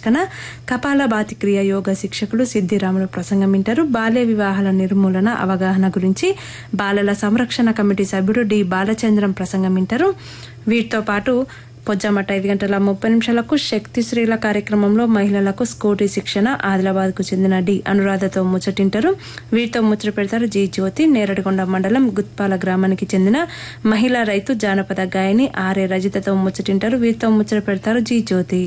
శీర్షికన కపాలభాతి క్రియ యోగ శిక్షకులు సిద్ధిరాములు ప్రసంగం వింటారు బాల్య వివాహాల నిర్మూలన అవగాహన గురించి బాలల సంరక్షణ కమిటీ సభ్యుడు డి బాలచంద్రం ప్రసంగం వింటారు వీటితో పాటు పొజ్జామట ఐదు గంటల ముప్పై నిమిషాలకు శక్తి శ్రీల కార్యక్రమంలో మహిళలకు స్కూటీ శిక్షణ ఆదిలాబాద్ కు చెందిన డి అనురాధతో ముచ్చటింటారు వీరితో ముచ్చట పెడతారు జి జ్యోతి నేరడిగొండ మండలం గుత్పాల గ్రామానికి చెందిన మహిళా రైతు జానపద గాయని ఆర్ఏ రజితతో ముచ్చటింటారు వీరితో ముచ్చట పెడతారు జి జ్యోతి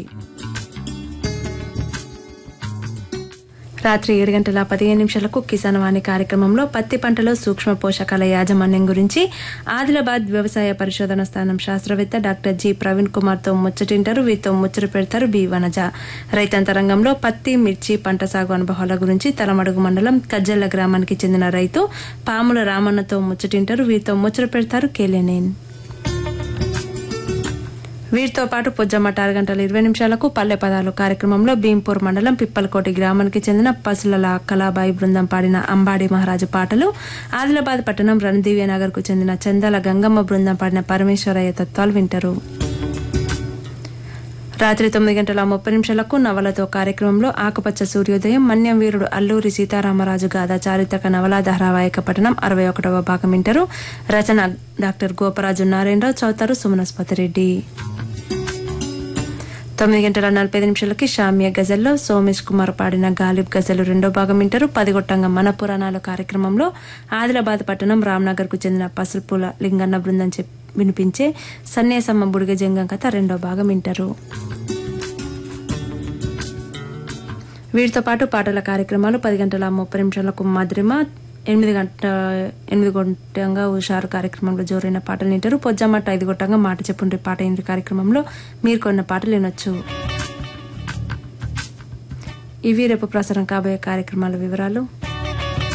రాత్రి ఏడు గంటల పదిహేను నిమిషాలకు కిసాన్ వాణి కార్యక్రమంలో పత్తి పంటలో సూక్ష్మ పోషకాల యాజమాన్యం గురించి ఆదిలాబాద్ వ్యవసాయ పరిశోధన స్థానం శాస్త్రవేత్త డాక్టర్ జి ప్రవీణ్ కుమార్ తో ముచ్చటింటారు వీరితో ముచ్చట పెడతారు బి వనజ రైతాంతరంగంలో పత్తి మిర్చి పంట సాగు అనుభవాల గురించి తలమడుగు మండలం కజ్జల్ల గ్రామానికి చెందిన రైతు పాముల రామన్నతో ముచ్చటింటారు వీరితో ముచ్చట పెడతారు కేలేనేన్ వీరితో పాటు పొజ్జమ్మట ఆరు గంటల ఇరవై నిమిషాలకు పల్లె పదాలు కార్యక్రమంలో భీంపూర్ మండలం పిప్పలకోటి గ్రామానికి చెందిన పసులల కళాబాయి బృందం పాడిన అంబాడి మహారాజు పాటలు ఆదిలాబాద్ పట్టణం రణదివ్య నగర్ కు చెందిన చందల గంగమ్మ బృందం పాడిన పరమేశ్వరయ్య తత్వాలు వింటారు రాత్రి తొమ్మిది గంటల ముప్పై నిమిషాలకు నవలతో కార్యక్రమంలో ఆకుపచ్చ సూర్యోదయం మన్యం వీరుడు అల్లూరి సీతారామరాజు గాథ చారిత్రక నవల ధారావాహిక పఠనం అరవై ఒకటవ భాగం వింటారు రచన డాక్టర్ గోపరాజు నారాయణరావు చౌతారు సుమనస్పతి రెడ్డి తొమ్మిది గంటల నలభై ఐదు నిమిషాలకి షామ్య గజల్లో సోమేష్ కుమార్ పాడిన గాలిబ్ గజలు రెండో భాగం వింటారు పదిగొట్టంగా మన పురాణాలు కార్యక్రమంలో ఆదిలాబాద్ పట్టణం రామ్నగర్ కు చెందిన పసుపుల లింగన్న బృందం చెప్ వినిపించే సన్యాసమ్మ బుడిగ జంగం కథ రెండో భాగం వింటారు వీటితో పాటు పాటల కార్యక్రమాలు పది గంటల ముప్పై నిమిషాలకు మధురిమ ఎనిమిది గంట ఎనిమిది గంటంగా హుషారు కార్యక్రమంలో జోరైన పాటలు వింటారు పొజ్జామట్ట ఐదు గొట్టంగా మాట చెప్పుంటే పాట ఎనిమిది కార్యక్రమంలో మీరు కొన్న పాటలు వినొచ్చు ఇవి రేపు ప్రసారం కాబోయే కార్యక్రమాల వివరాలు